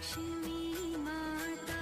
लक्ष्मी माता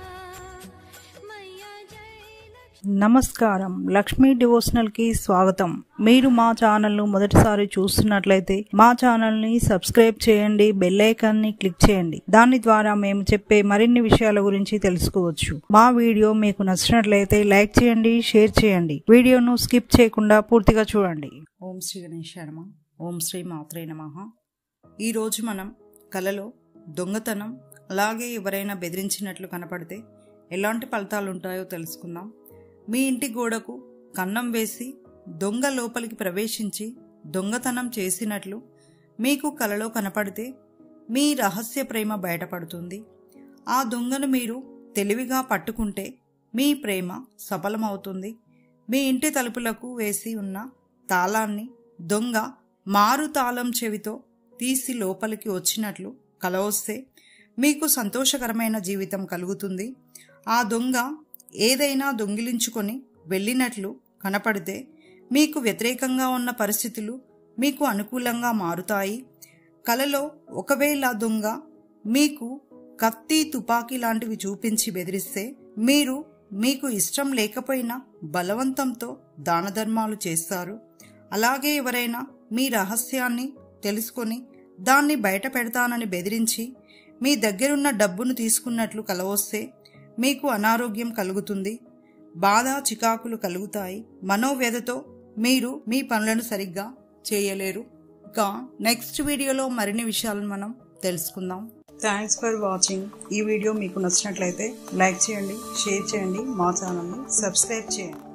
मैया जय నమస్కారం లక్ష్మీ డివోషనల్ కి స్వాగతం మీరు మా ఛానల్ ను మొదటిసారి చూస్తున్నట్లయితే మా ఛానల్ ని సబ్స్క్రైబ్ చేయండి బెల్ ఐకాన్ ని క్లిక్ చేయండి దాని ద్వారా మేము చెప్పే మరిన్ని విషయాల గురించి తెలుసుకోవచ్చు మా వీడియో మీకు నచ్చినట్లయితే లైక్ చేయండి షేర్ చేయండి వీడియోను స్కిప్ చేయకుండా పూర్తిగా చూడండి ఓం శ్రీ గణేశ నమ ఓం శ్రీ మాత్రే నమ ఈరోజు మనం కలలో దొంగతనం అలాగే ఎవరైనా బెదిరించినట్లు కనపడితే ఎలాంటి ఫలితాలు ఉంటాయో తెలుసుకుందాం మీ ఇంటి గోడకు కన్నం వేసి దొంగ లోపలికి ప్రవేశించి దొంగతనం చేసినట్లు మీకు కలలో కనపడితే మీ రహస్య ప్రేమ బయటపడుతుంది ఆ దొంగను మీరు తెలివిగా పట్టుకుంటే మీ ప్రేమ సఫలమవుతుంది మీ ఇంటి తలుపులకు వేసి ఉన్న తాళాన్ని దొంగ మారు తాళం చెవితో తీసి లోపలికి వచ్చినట్లు కలవస్తే మీకు సంతోషకరమైన జీవితం కలుగుతుంది ఆ దొంగ ఏదైనా దొంగిలించుకొని వెళ్ళినట్లు కనపడితే మీకు వ్యతిరేకంగా ఉన్న పరిస్థితులు మీకు అనుకూలంగా మారుతాయి కలలో ఒకవేళ దొంగ మీకు కత్తి తుపాకీ లాంటివి చూపించి బెదిరిస్తే మీరు మీకు ఇష్టం లేకపోయినా బలవంతంతో దాన ధర్మాలు చేస్తారు అలాగే ఎవరైనా మీ రహస్యాన్ని తెలుసుకొని దాన్ని బయట పెడతానని బెదిరించి మీ దగ్గరున్న డబ్బును తీసుకున్నట్లు కలవస్తే మీకు అనారోగ్యం కలుగుతుంది బాధ చికాకులు కలుగుతాయి మనోవ్యధతో మీరు మీ పనులను సరిగ్గా చేయలేరు ఇక నెక్స్ట్ వీడియోలో మరిన్ని విషయాలను మనం తెలుసుకుందాం థ్యాంక్స్ ఫర్ వాచింగ్ ఈ వీడియో మీకు నచ్చినట్లయితే లైక్ చేయండి షేర్ చేయండి మా ఛానల్ని సబ్స్క్రైబ్ చేయండి